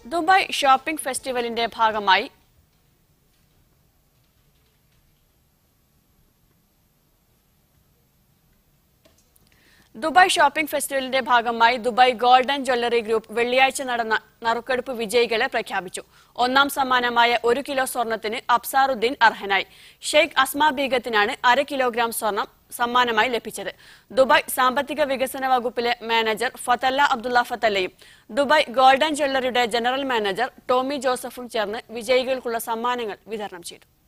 Dubai shopping ഫെസ്റ്റിവലിന്റെ ഭാഗമായി Dubai shopping ഫെസ്റ്റിവലിന്റെ ഭാഗമായി Dubai golden jewellery group വെള്ളിയാഴ്ച നടന്ന നറുക്കെടുപ്പ് വിജയികളെ പ്രഖ്യാപിച്ചു ഒന്നാം സമ്മാനമായ ഒരു കിലോ സ്വർണത്തിന് അബ്സാറുദ്ദീൻ അർഹനായി ഷെയ്ഖ് അസ്മ ബീഗത്തിനാണ് അര കിലോഗ്രാം സ്വർണം സമ്മാനമായി ലഭിച്ചത് ദുബായ് സാമ്പത്തിക വികസന വകുപ്പിലെ മാനേജർ ഫതല്ല അബ്ദുള്ള ഫത്തല്ലയും ദുബായ് ഗോൾഡൻ ജ്വല്ലറിയുടെ ജനറൽ മാനേജർ ടോമി ജോസഫും ചേർന്ന് വിജയികൾക്കുള്ള സമ്മാനങ്ങൾ വിതരണം ചെയ്തു